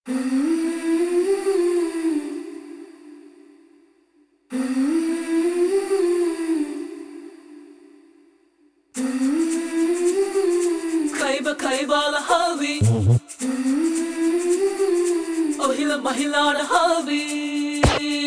Kayba kaybala havi Oh hila mahilana havi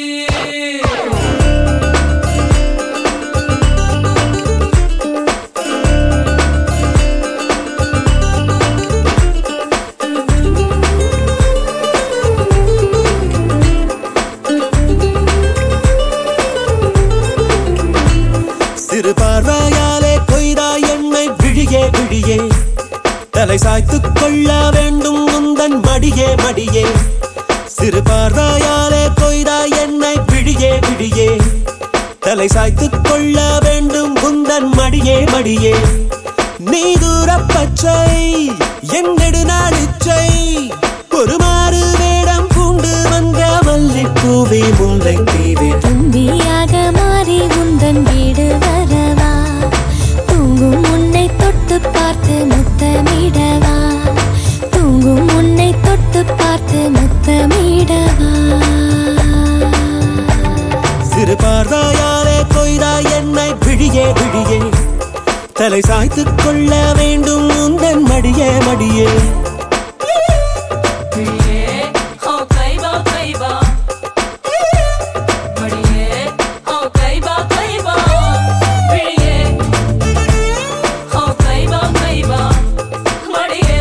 சிறு பார்வையாலே கொய்தாய் என்னை விழியே விழியே தலை சாய்த்துக் கொள்ள வேண்டும் உந்தன் மடியே மடியே சிறு பார்வையாலே கொய்தாய் என்னை விழியே விழியே தலை சாய்த்துக் கொள்ள வேண்டும் உந்தன் மடியே மடியே நீ தூரப் பச்சை என் நெடுநாளிச்சை ஒரு மாறு வேடம் பூண்டு வந்த மல்லிப்பூவே முல்லை தீவே தும்பியாக மாறி உந்தன் வீடு வரவா தூங்கும் உன்னை தொட்டு பார்த்து முத்தமிடவா தூங்கும் உன்னை தொட்டு பார்த்து முத்தமிடவா சிறு பார்வையாலே கொய்தாய் என்னை விழியே விழியே தலை சாய்த்துக் கொள்ள வேண்டும் உந்தன் மடியே மடியே Oh kayba kayba Badiye Oh kayba kayba Badiye Oh kayba kayba Badiye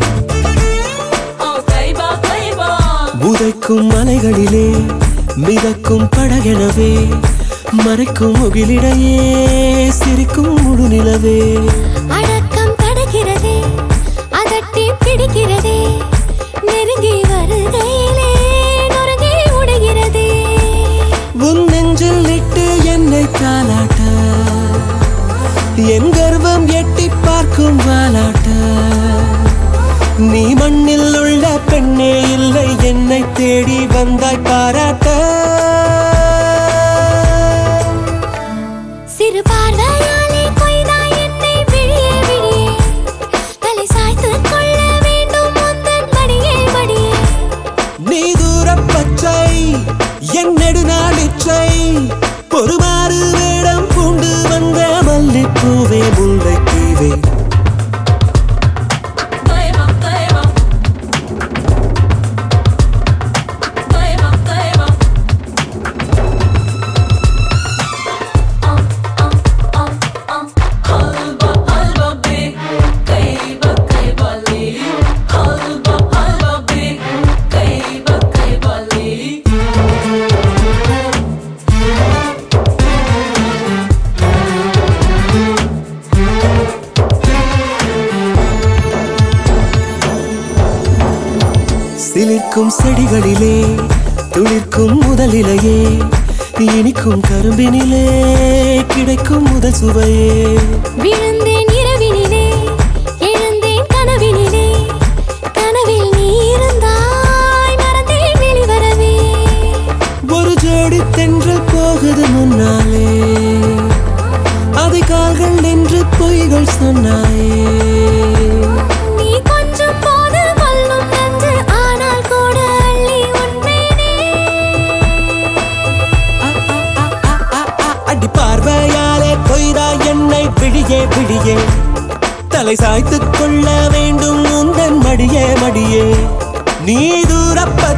Oh kayba kayba புதைக்கும் மலைகளிலே மிதக்கும் படகெனவே மறைக்கும் முகிலிடையே சிரிக்கும் முழு நிலவே அடக்கம் தடுக்கிறதே அதட்டி பிடிக்கிறதே நெருங்கி வருகையிலே நொறுங்கி உடைகிறதே உன் நெஞ்சில் இட்டு என்னை தாலாட்ட என் கர்வம் எட்டி பார்க்கும் வாலாட்ட நீ மண்ணில் உள்ள பெண்ணே இல்லை என்னை தேடி வந்தாய் பாராட்ட சிறு பார்வையாலே கொய்தாய் என்னை விழியே விழியே தலை சாய்த்துக் கொள்ள வேண்டும் உந்தன் மடியே மடியே நீ தூரப் பச்சை என் நெடுநாளிச்சை பொறுமாறு வேடம் பூண்டு வந்த மல்லிப்பூவே முல்லை தீவே Kayba kayba Kayba kayba Um um um um Halba halba be Kayba kayba li Halba halba be Kayba kayba li சிலிர்க்கும் செடிகளிலே துளிர்க்கும் முதலிலையே இனிக்கும் கரும்பினிலே கிடைக்கும் முதல் சுவையே விழுந்தேன் இரவினிலே எழுந்தேன் கனவினிலே கனவில் நீ இருந்தாய் மறந்தேன் வெளிவரவே ஒரு ஜோடி தென்றல் போகுது முன்னாலே அதை கால்கள் என்று பொய்கள் சொன்னாயே நீ கொஞ்சம் போது கொல்லும் நன்று ஆனால் கூட அள்ளி உண்மைனே அடி பார்வையாலே கொய்தா என்னை விழியே விழியே தலை சாய்த்துக் கொள்ள வேண்டும் உந்தன் மடியே மடியே நீ தூரப்ப